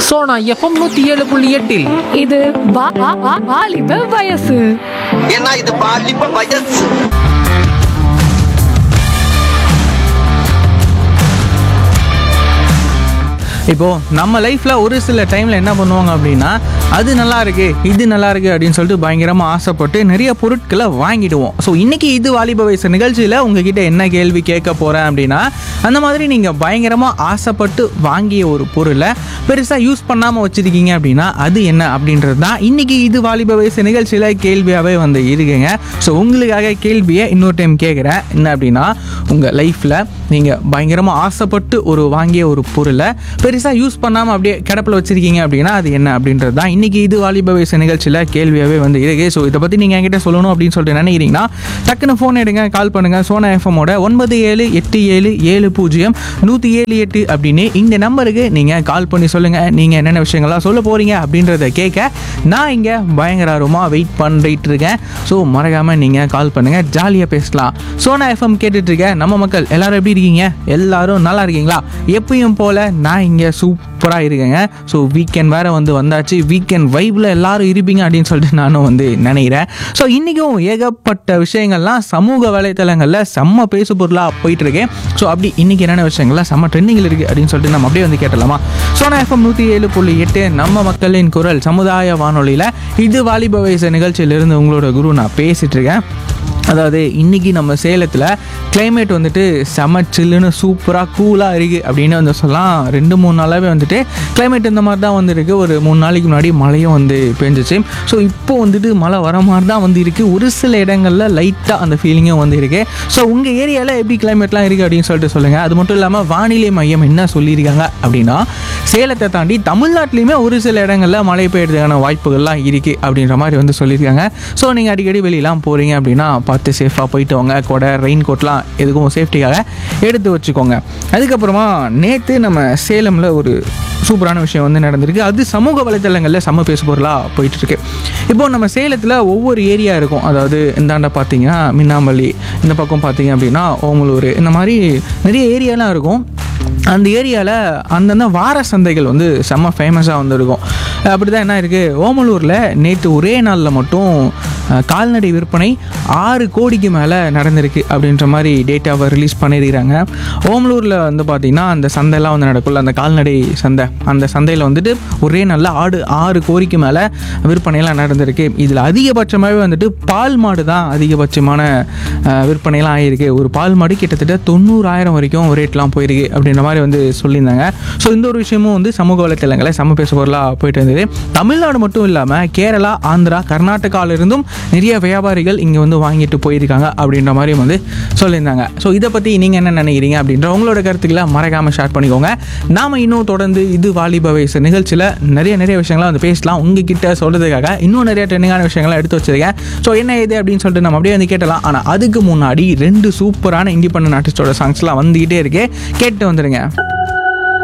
Sona FM நூத்தி ஏழு புள்ளி எட்டில் இது வா- வா- வா- வாலிப வயசு ஏன்னா இது பாலிப்ப வயசு இப்போ நம்ம லைஃப்ல ஒரு சில டைம்ல என்ன பண்ணுவாங்க அப்படின்னா அது நல்லா இருக்கு இது நல்லா இருக்கு அப்படின்னு சொல்லிட்டு பயங்கரமா ஆசைப்பட்டு நிறைய பொருட்களை வாங்கிடுவோம் ஸோ இன்னைக்கு இது வாலிப வயசு நிகழ்ச்சியில உங்ககிட்ட என்ன கேள்வி கேட்க போறேன் அப்படின்னா அந்த மாதிரி நீங்க பயங்கரமா ஆசைப்பட்டு வாங்கிய ஒரு பொருளை பெருசா யூஸ் பண்ணாம வச்சிருக்கீங்க அப்படின்னா அது என்ன அப்படின்றது தான் இன்னைக்கு இது வாலிப வயசு நிகழ்ச்சியில கேள்வியாவே வந்து இருக்குங்க ஸோ உங்களுக்காக கேள்வியை இன்னொரு டைம் கேட்குறேன் என்ன அப்படின்னா உங்க லைஃப்ல நீங்க பயங்கரமா ஆசைப்பட்டு ஒரு வாங்கிய ஒரு பொருளை பெருசாக யூஸ் பண்ணாமல் அப்படியே கிடப்பில் வச்சிருக்கீங்க அப்படின்னா அது என்ன அப்படின்றது தான் இன்றைக்கி இது வாலிப வயசு நிகழ்ச்சியில் கேள்வியாகவே வந்து இருக்கு ஸோ இதை பற்றி நீங்கள் என்கிட்ட சொல்லணும் அப்படின்னு சொல்லிட்டு நினைக்கிறீங்கன்னா டக்குன்னு ஃபோன் எடுங்க கால் பண்ணுங்கள் சோனா எஃப்எம்மோட ஒன்பது ஏழு எட்டு ஏழு ஏழு பூஜ்ஜியம் நூற்றி ஏழு எட்டு அப்படின்னு இந்த நம்பருக்கு நீங்கள் கால் பண்ணி சொல்லுங்கள் நீங்கள் என்னென்ன விஷயங்கள்லாம் சொல்ல போகிறீங்க அப்படின்றத கேட்க நான் இங்கே பயங்கர ஆர்வமாக வெயிட் பண்ணிட்டு இருக்கேன் ஸோ மறக்காமல் நீங்கள் கால் பண்ணுங்கள் ஜாலியாக பேசலாம் சோனா எஃப்எம் கேட்டுட்ருக்க நம்ம மக்கள் எல்லாரும் எப்படி இருக்கீங்க எல்லாரும் நல்லா இருக்கீங்களா எப்பயும் போல் நான் இங்கே சூப்பராக இருக்கேங்க ஸோ வீக்கெண்ட் வேறு வந்து வந்தாச்சு வீக்கெண்ட் வைப்பில் எல்லாரும் இருப்பீங்க அப்படின்னு சொல்லிட்டு நானும் வந்து நினைக்கிறேன் ஸோ இன்றைக்கும் ஏகப்பட்ட விஷயங்கள்லாம் சமூக வலைத்தளங்களில் செம்ம பேசு பொருளாக போயிட்டு இருக்கேன் ஸோ அப்படி இன்றைக்கி என்னென்ன விஷயங்கள்லாம் செம்ம ட்ரெண்டிங்கில் இருக்குது அப்படின்னு சொல்லிட்டு நம்ம அப்படியே வந்து கேட்டலாமா சோனா எஃப்எம் நூற்றி ஏழு புள்ளி எட்டு நம்ம மக்களின் குரல் சமுதாய வானொலியில் இது வாலிப வயசு நிகழ்ச்சியிலிருந்து உங்களோட குரு நான் பேசிகிட்டு இருக்கேன் அதாவது இன்றைக்கி நம்ம சேலத்தில் climate வந்துட்டு செம சில்லுன்னு சூப்பராக கூலாக இருக்குது அப்படின்னு வந்து சொல்லலாம் ரெண்டு மூணு நாளாகவே வந்துட்டு climate இந்த மாதிரி தான் வந்துருக்கு ஒரு மூணு நாளைக்கு முன்னாடி மழையும் வந்து பெஞ்சிச்சு ஸோ இப்போ வந்துட்டு மழை வர மாதிரி தான் வந்து இருக்குது ஒரு சில இடங்களில் லைட்டாக அந்த ஃபீலிங்கும் வந்து இருக்குது ஸோ உங்கள் ஏரியாவில் எப்படி கிளைமேட்லாம் இருக்குது அப்படின்னு சொல்லிட்டு சொல்லுங்கள் அது மட்டும் இல்லாமல் வானிலை மையம் என்ன சொல்லியிருக்காங்க அப்படின்னா சேலத்தை தாண்டி தமிழ்நாட்டிலையுமே ஒரு சில இடங்களில் மழை பெய்யறதுக்கான வாய்ப்புகள்லாம் இருக்குது அப்படின்ற மாதிரி வந்து சொல்லியிருக்காங்க ஸோ நீங்கள் அடிக்கடி வெளியெலாம் போகிறீங்க அப்படின்னா பார்த்து சேஃபாக போயிட்டு வாங்க கொடை ரெயின் கோட்லாம் எதுக்கும் சேஃப்டிக்காக எடுத்து வச்சுக்கோங்க அதுக்கப்புறமா நேற்று நம்ம சேலமில் ஒரு சூப்பரான விஷயம் வந்து நடந்திருக்கு அது சமூக வலைத்தளங்களில் செம்ம பேசு பொருளாக போயிட்டுருக்கு இப்போ நம்ம சேலத்தில் ஒவ்வொரு ஏரியா இருக்கும் அதாவது இந்தாண்ட பார்த்தீங்கன்னா மின்னாம்பள்ளி இந்த பக்கம் பார்த்தீங்க அப்படின்னா ஓமலூர் இந்த மாதிரி நிறைய ஏரியாலாம் இருக்கும் அந்த ஏரியாவில் அந்தந்த வார சந்தைகள் வந்து செம்ம ஃபேமஸாக வந்திருக்கும் அப்படி தான் என்ன இருக்குது ஓமலூரில் நேற்று ஒரே நாளில் மட்டும் அஹ், கால்நடை விற்பனை ஆறு கோடிக்கு மேலே நடந்திருக்கு அப்படின்ற மாதிரி டேட்டாவை ரிலீஸ் பண்ணியிருக்கிறாங்க ஓமலூரில் வந்து பார்த்திங்கன்னா அந்த சந்தைலாம் வந்து நடக்கும்ல அந்த கால்நடை சந்தை அந்த சந்தையில் வந்துட்டு ஒரே நாளில் ஆடு ஆறு கோடிக்கு மேலே விற்பனையெல்லாம் நடந்திருக்கு இதில் அதிகபட்சமாகவே வந்துட்டு பால் மாடு தான் அதிகபட்சமான அஹ், விற்பனைலாம் ஆகிருக்கு ஒரு பால் மாடு கிட்டத்தட்ட தொண்ணூறாயிரம் வரைக்கும் ரேட்லாம் போயிருக்கு அப்படின்ற மாதிரி வந்து சொல்லியிருந்தாங்க ஸோ இந்த ஒரு விஷயமும் வந்து சமூக வலைத்தளங்களை சம பேச பொருளாக போயிட்டு இருந்தது தமிழ்நாடு மட்டும் இல்லாமல் கேரளா ஆந்திரா கர்நாடகாவில இருந்தும் நிறைய வியாபாரிகள் இங்கே வந்து வாங்கிட்டு போயிருக்காங்க அப்படின்ற மாதிரி வந்து சொல்லியிருந்தாங்க ஸோ இதை பற்றி நீங்கள் என்ன நினைக்கிறீங்க அப்படின்ற உங்களோட கருத்துக்களை மறக்காமல் ஷேர் பண்ணிக்கோங்க நாம இன்னும் தொடர்ந்து இது வாலிப வயசு நிகழ்ச்சியில் நிறைய நிறைய விஷயங்கள்லாம் வந்து பேசலாம் உங்ககிட்ட சொல்கிறதுக்காக இன்னும் நிறைய ட்ரெண்டிங்கான விஷயங்கள்லாம் எடுத்து வச்சிருக்கேன் ஸோ என்ன இது அப்படின்னு சொல்லிட்டு நம்ம அப்படியே வந்து கேட்டலாம் ஆனால் அதுக்கு முன்னாடி ரெண்டு சூப்பரான இண்டிபெண்டன்ட் ஆர்டிஸ்டோட சாங்ஸ்லாம் வந்துகிட்டே இருக்கு கேட்டு வந்துடுங்க